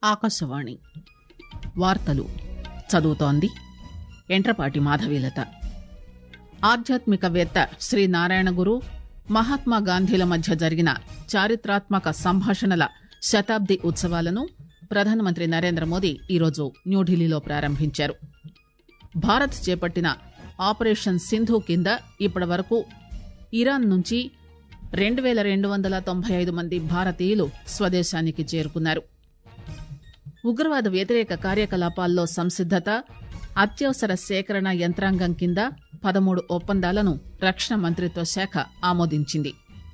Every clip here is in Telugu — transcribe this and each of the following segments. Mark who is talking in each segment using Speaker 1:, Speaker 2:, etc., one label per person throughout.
Speaker 1: ఆకాశవాణి వార్తలు చదువుతోంది ఎంట్రపాటి మాధవీలత ఆధ్యాత్మికవేత్త శ్రీ నారాయణ గురు మహాత్మా గాంధీల మధ్య జరిగిన చారిత్రాత్మక సంభాషణల శతాబ్ది ఉత్సవాలను ప్రధానమంత్రి నరేంద్ర మోదీ ఈరోజు న్యూఢిల్లీలో ప్రారంభించారు భారత్ చేపట్టిన ఆపరేషన్ సింధు కింద ఇప్పటి వరకు ఇరాన్ నుంచి రెండు పేల రెండు వందల తొంభై ఐదు మంది భారతీయులు స్వదేశానికి చేరుకున్నారు ఉగ్రవాద వ్యతిరేక కార్యకలాపాల్లో సంసిద్దత అత్యవసర సేకరణ యంత్రాంగం కింద పదమూడు ఒప్పందాలను రక్షణ మంత్రిత్వ శాఖ ఆమోదించింది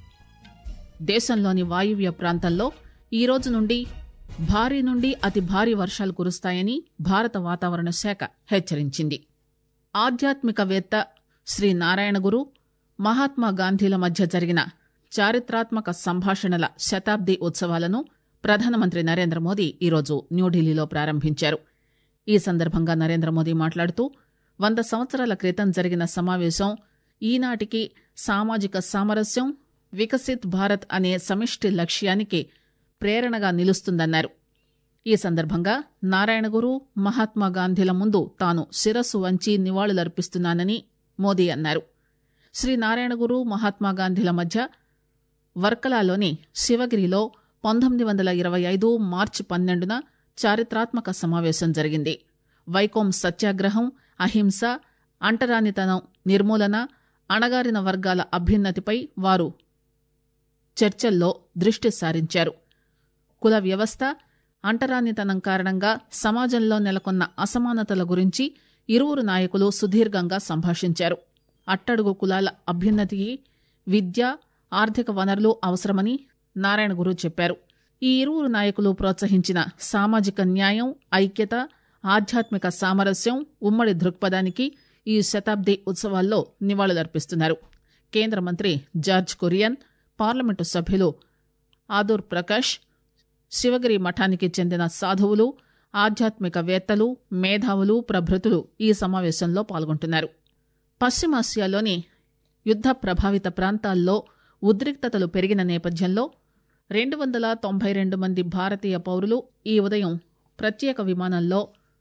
Speaker 1: దేశంలోని వాయువ్య ప్రాంతాల్లో ఈ రోజు నుండి భారీ నుండి అతి భారీ వర్షాలు కురుస్తాయని భారత వాతావరణ శాఖ హెచ్చరించింది ఆధ్యాత్మికవేత్త శ్రీ నారాయణ గురు మహాత్మా గాంధీల మధ్య జరిగిన చారిత్రాత్మక సంభాషణల శతాబ్ది ఉత్సవాలను ప్రధానమంత్రి నరేంద్ర మోదీ ఈరోజు న్యూఢిల్లీలో ప్రారంభించారు ఈ సందర్భంగా నరేంద్ర మోదీ మాట్లాడుతూ వంద సంవత్సరాల క్రితం జరిగిన సమావేశం ఈనాటికి సామాజిక సామరస్యం వికసిత్ భారత్ అనే సమిష్టి లక్ష్యానికి ప్రేరణగా నిలుస్తుందన్నారు ఈ సందర్భంగా నారాయణ గురు మహాత్మా గాంధీల ముందు తాను శిరస్సు వంచి నివాళులర్పిస్తున్నానని మోదీ అన్నారు శ్రీ నారాయణ గురు మహాత్మా గాంధీల మధ్య వర్కలాలోని శివగిరిలో పంతొమ్మిది వందల ఇరవై ఐదు మార్చి పన్నెండున చారిత్రాత్మక సమావేశం జరిగింది వైకోం సత్యాగ్రహం అహింస అంటరానితనం నిర్మూలన అణగారిన వర్గాల అభ్యున్నతిపై వారు చర్చల్లో దృష్టి సారించారు కుల వ్యవస్థ అంటరానితనం కారణంగా సమాజంలో నెలకొన్న అసమానతల గురించి ఇరువురు నాయకులు సుదీర్ఘంగా సంభాషించారు అట్టడుగు కులాల అభ్యున్నతికి విద్య ఆర్థిక వనరులు అవసరమని నారాయణ గురు చెప్పారు ఈ ఇరువురు నాయకులు ప్రోత్సహించిన సామాజిక న్యాయం ఐక్యత ఆధ్యాత్మిక సామరస్యం ఉమ్మడి దృక్పథానికి ఈ శతాబ్ది ఉత్సవాల్లో నివాళులర్పిస్తున్నారు కేంద్ర మంత్రి జార్జ్ కురియన్ పార్లమెంటు సభ్యులు ఆదూర్ ప్రకాష్ శివగిరి మఠానికి చెందిన సాధువులు ఆధ్యాత్మికవేత్తలు మేధావులు ప్రభృతులు ఈ సమావేశంలో పాల్గొంటున్నారు పశ్చిమాసియాలోని యుద్ద ప్రభావిత ప్రాంతాల్లో ఉద్రిక్తతలు పెరిగిన నేపథ్యంలో రెండు వందల తొంభై రెండు మంది భారతీయ పౌరులు ఈ ఉదయం ప్రత్యేక విమానంలో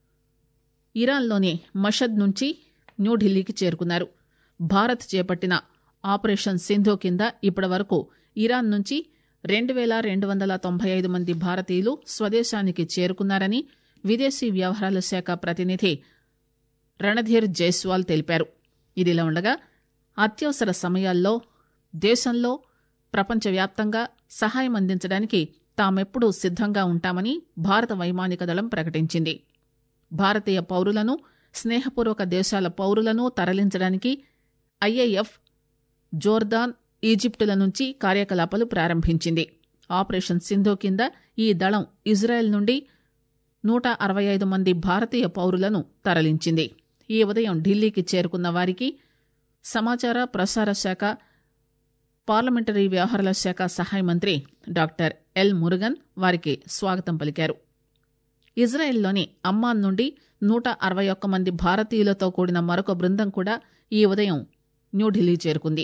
Speaker 1: ఇరాన్లోని మషద్ నుంచి న్యూఢిల్లీకి చేరుకున్నారు భారత్ చేపట్టిన ఆపరేషన్ సింధు కింద ఇప్పటి వరకు ఇరాన్ నుంచి రెండు వేల రెండు వందల తొంభై ఐదు మంది భారతీయులు స్వదేశానికి చేరుకున్నారని విదేశీ వ్యవహారాల శాఖ ప్రతినిధి రణధీర్ జైస్వాల్ తెలిపారు ఇదిలా ఉండగా అత్యవసర సమయాల్లో దేశంలో ప్రపంచవ్యాప్తంగా సహాయం అందించడానికి తామెప్పుడూ సిద్దంగా ఉంటామని భారత వైమానిక దళం ప్రకటించింది భారతీయ పౌరులను స్నేహపూర్వక దేశాల పౌరులను తరలించడానికి ఐఏఎఫ్ జోర్దాన్ ఈజిప్టుల నుంచి కార్యకలాపాలు ప్రారంభించింది ఆపరేషన్ సింధు కింద ఈ దళం ఇజ్రాయెల్ నుండి నూట అరవై ఐదు మంది భారతీయ పౌరులను తరలించింది ఈ ఉదయం ఢిల్లీకి చేరుకున్న వారికి సమాచార ప్రసార శాఖ పార్లమెంటరీ వ్యవహారాల శాఖ సహాయ మంత్రి డాక్టర్ ఎల్ మురుగన్ వారికి స్వాగతం పలికారు ఇజ్రాయెల్లోని అమ్మాన్ నుండి నూట అరవై ఒక్క మంది భారతీయులతో కూడిన మరొక బృందం కూడా ఈ ఉదయం న్యూఢిల్లీ చేరుకుంది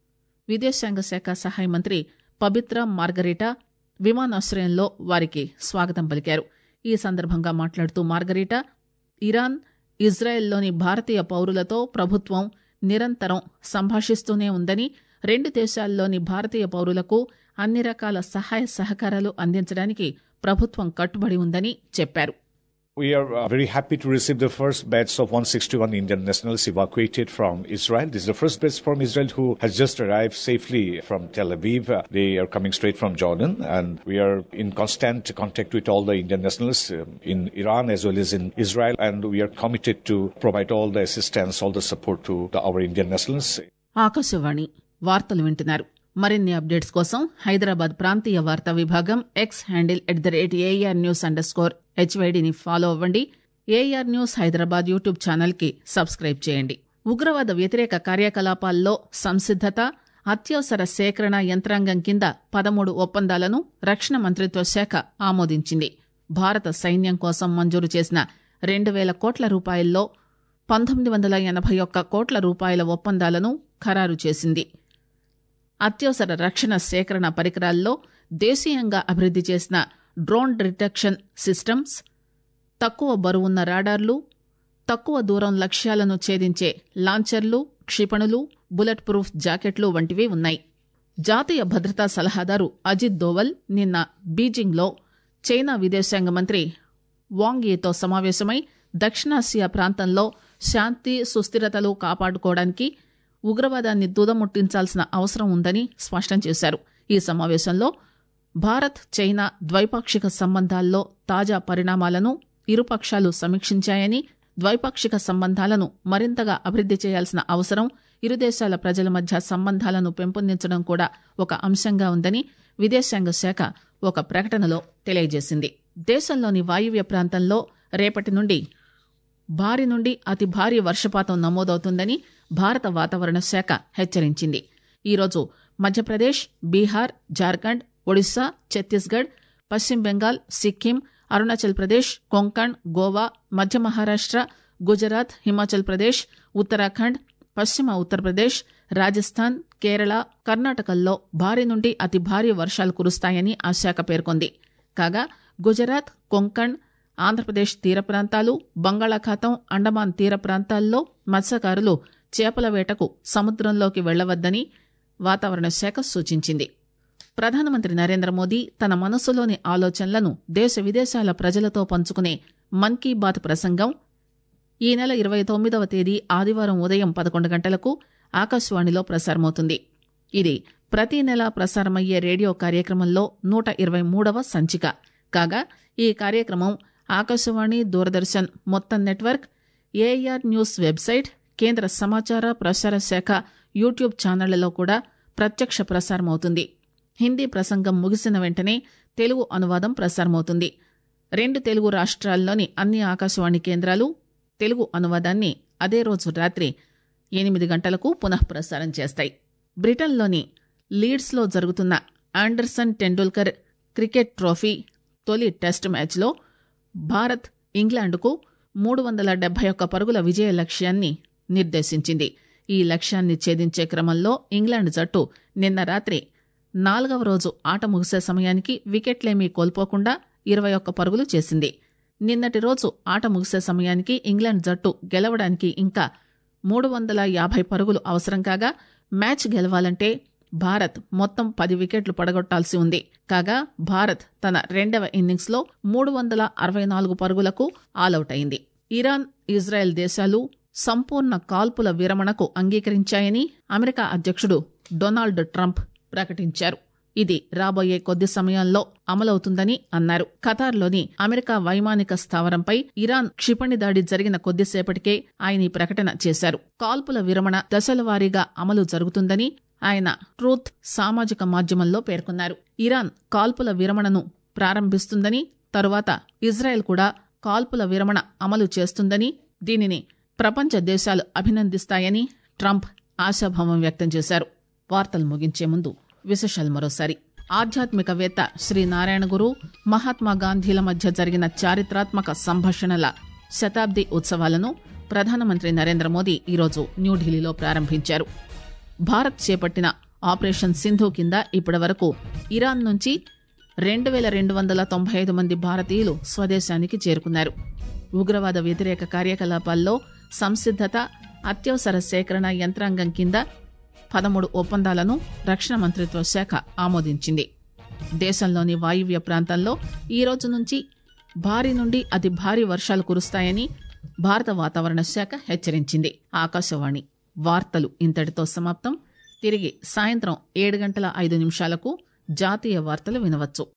Speaker 1: విదేశాంగ శాఖ సహాయ మంత్రి పబిత్ర మార్గరీటా విమానాశ్రయంలో వారికి స్వాగతం పలికారు ఈ సందర్భంగా మాట్లాడుతూ మార్గరీటా ఇరాన్ ఇజ్రాయెల్లోని భారతీయ పౌరులతో ప్రభుత్వం నిరంతరం సంభాషిస్తూనే ఉందని రెండు దేశాల్లోని భారతీయ పౌరులకు అన్ని రకాల సహాయ సహకారాలు అందించడానికి ప్రభుత్వం కట్టుబడి ఉందని చెప్పారు
Speaker 2: We are uh, very happy to receive the first batch of 161 Indian nationals evacuated from Israel. This is the first batch from Israel who has just arrived safely from Tel Aviv. Uh, they are coming straight from Jordan, and we are in constant contact with all the Indian nationals um, in Iran as well as in Israel, and we are committed to provide all the assistance, all the support to the, our Indian nationals.
Speaker 1: Akashvani వార్తలు వింటున్నారు మరిన్ని అప్డేట్స్ కోసం హైదరాబాద్ ప్రాంతీయ వార్తా విభాగం X handle at the rate A R news underscore హెచ్వైడిని ఫాలో అవ్వండి A R news Hyderabad YouTube channel కి సబ్స్క్రైబ్ చేయండి ఉగ్రవాద వ్యతిరేక కార్యకలాపాల్లో సంసిద్దత అత్యవసర సేకరణ యంత్రాంగం కింద పదమూడు ఒప్పందాలను రక్షణ మంత్రిత్వ శాఖ ఆమోదించింది భారత సైన్యం కోసం మంజూరు చేసిన రెండు వేల కోట్ల రూపాయల్లో పంతొమ్మిది వందల ఎనభై ఒక్క కోట్ల రూపాయల ఒప్పందాలను ఖరారు చేసింది అత్యవసర రక్షణ సేకరణ పరికరాల్లో దేశీయంగా అభివృద్ది చేసిన డ్రోన్ డిటెక్షన్ సిస్టమ్స్ తక్కువ బరువున్న రాడార్లు తక్కువ దూరం లక్ష్యాలను ఛేదించే లాంచర్లు క్షిపణులు బుల్లెట్ ప్రూఫ్ జాకెట్లు వంటివి ఉన్నాయి జాతీయ భద్రతా సలహాదారు అజిత్ దోవల్ నిన్న బీజింగ్లో చైనా విదేశాంగ మంత్రి వాంగ్ యీతో సమావేశమై దక్షిణాసియా ప్రాంతంలో శాంతి సుస్థిరతలు కాపాడుకోవడానికి ఉగ్రవాదాన్ని దుదముట్టించాల్సిన అవసరం ఉందని స్పష్టం చేశారు ఈ సమావేశంలో భారత్ చైనా ద్వైపాక్షిక సంబంధాల్లో తాజా పరిణామాలను ఇరుపక్షాలు సమీక్షించాయని ద్వైపాక్షిక సంబంధాలను మరింతగా అభివృద్ది చేయాల్సిన అవసరం ఇరు దేశాల ప్రజల మధ్య సంబంధాలను పెంపొందించడం కూడా ఒక అంశంగా ఉందని విదేశాంగ శాఖ ఒక ప్రకటనలో తెలియజేసింది దేశంలోని వాయువ్య ప్రాంతంలో రేపటి నుండి భారీ నుండి అతి భారీ వర్షపాతం నమోదవుతుందని భారత వాతావరణ శాఖ హెచ్చరించింది ఈరోజు మధ్యప్రదేశ్ బీహార్ జార్ఖండ్ ఒడిశా ఛత్తీస్గఢ్ పశ్చిమ బెంగాల్ సిక్కిం అరుణాచల్ ప్రదేశ్ కొంకణ్ గోవా మధ్య మహారాష్ట గుజరాత్ హిమాచల్ ప్రదేశ్ ఉత్తరాఖండ్ పశ్చిమ ఉత్తరప్రదేశ్ రాజస్థాన్ కేరళ కర్ణాటకల్లో భారీ నుండి అతి భారీ వర్షాలు కురుస్తాయని ఆ శాఖ పేర్కొంది కాగా గుజరాత్ కొంకణ్ ఆంధ్రప్రదేశ్ తీర ప్రాంతాలు బంగాళాఖాతం అండమాన్ తీర ప్రాంతాల్లో మత్స్యకారులు చేపల వేటకు సముద్రంలోకి వెళ్లవద్దని వాతావరణ శాఖ సూచించింది ప్రధానమంత్రి నరేంద్ర మోదీ తన మనసులోని ఆలోచనలను దేశ విదేశాల ప్రజలతో పంచుకునే మన్ కీ బాత్ ప్రసంగం ఈ నెల ఇరవై తొమ్మిదవ తేదీ ఆదివారం ఉదయం పదకొండు గంటలకు ఆకాశవాణిలో ప్రసారమవుతుంది ఇది ప్రతి నెల ప్రసారమయ్యే రేడియో కార్యక్రమంలో నూట ఇరవై మూడవ సంచిక కాగా ఈ కార్యక్రమం ఆకాశవాణి దూరదర్శన్ మొత్తం నెట్వర్క్ ఏఆర్ న్యూస్ వెబ్సైట్ కేంద్ర సమాచార ప్రసార శాఖ యూట్యూబ్ ఛానళ్లలో కూడా ప్రత్యక్ష ప్రసారమవుతుంది హిందీ ప్రసంగం ముగిసిన వెంటనే తెలుగు అనువాదం ప్రసారమవుతుంది రెండు తెలుగు రాష్ట్రాల్లోని అన్ని ఆకాశవాణి కేంద్రాలు తెలుగు అనువాదాన్ని అదే రోజు రాత్రి ఎనిమిది గంటలకు పునః ప్రసారం చేస్తాయి బ్రిటన్లోని లీడ్స్లో జరుగుతున్న ఆండర్సన్ టెండూల్కర్ క్రికెట్ ట్రోఫీ తొలి టెస్ట్ మ్యాచ్లో భారత్ ఇంగ్లాండ్కు మూడు వందల డెబ్బై ఒక్క పరుగుల విజయ లక్ష్యాన్ని నిర్దేశించింది ఈ లక్ష్యాన్ని ఛేదించే క్రమంలో ఇంగ్లాండ్ జట్టు నిన్న రాత్రి నాలుగవ రోజు ఆట ముగిసే సమయానికి వికెట్లేమీ కోల్పోకుండా ఇరవై ఒక్క పరుగులు చేసింది నిన్నటి రోజు ఆట ముగిసే సమయానికి ఇంగ్లాండ్ జట్టు గెలవడానికి ఇంకా మూడు వందల యాభై పరుగులు అవసరం కాగా మ్యాచ్ గెలవాలంటే భారత్ మొత్తం పది వికెట్లు పడగొట్టాల్సి ఉంది కాగా భారత్ తన రెండవ ఇన్నింగ్స్లో మూడు వందల అరవై నాలుగు పరుగులకు ఆలౌట్ అయింది ఇరాన్ ఇజ్రాయెల్ దేశాలు సంపూర్ణ కాల్పుల విరమణకు అంగీకరించాయని అమెరికా అధ్యక్షుడు డొనాల్డ్ ట్రంప్ ప్రకటించారు ఇది రాబోయే కొద్ది సమయంలో అమలవుతుందని అన్నారు ఖతార్లోని అమెరికా వైమానిక స్థావరంపై ఇరాన్ క్షిపణి దాడి జరిగిన కొద్దిసేపటికే ఆయన ఈ ప్రకటన చేశారు కాల్పుల విరమణ దశలవారీగా అమలు జరుగుతుందని ఆయన ట్రూత్ సామాజిక మాధ్యమంలో పేర్కొన్నారు ఇరాన్ కాల్పుల విరమణను ప్రారంభిస్తుందని తరువాత ఇజ్రాయెల్ కూడా కాల్పుల విరమణ అమలు చేస్తుందని దీనిని ప్రపంచ దేశాలు అభినందిస్తాయని ట్రంప్ ఆశాభావం వ్యక్తం చేశారు వార్తలు ముగించే ముందు విశేషాలు మరోసారి ఆధ్యాత్మికవేత్త శ్రీ నారాయణ గురు మహాత్మా గాంధీల మధ్య జరిగిన చారిత్రాత్మక సంభాషణల శతాబ్ది ఉత్సవాలను ప్రధానమంత్రి నరేంద్ర మోదీ ఈరోజు న్యూఢిల్లీలో ప్రారంభించారు భారత్ చేపట్టిన ఆపరేషన్ సింధు కింద ఇప్పటి వరకు ఇరాన్ నుంచి రెండు వేల రెండు వందల తొంభై ఐదు మంది భారతీయులు స్వదేశానికి చేరుకున్నారు ఉగ్రవాద వ్యతిరేక కార్యకలాపాల్లో సంసిద్దత అత్యవసర సేకరణ యంత్రాంగం కింద పదమూడు ఒప్పందాలను రక్షణ మంత్రిత్వ శాఖ ఆమోదించింది దేశంలోని వాయువ్య ప్రాంతాల్లో ఈ రోజు నుంచి భారీ నుండి అతి భారీ వర్షాలు కురుస్తాయని భారత వాతావరణ శాఖ హెచ్చరించింది ఆకాశవాణి వార్తలు ఇంతటితో సమాప్తం తిరిగి సాయంత్రం ఏడు గంటల ఐదు నిమిషాలకు జాతీయ వార్తలు వినవచ్చు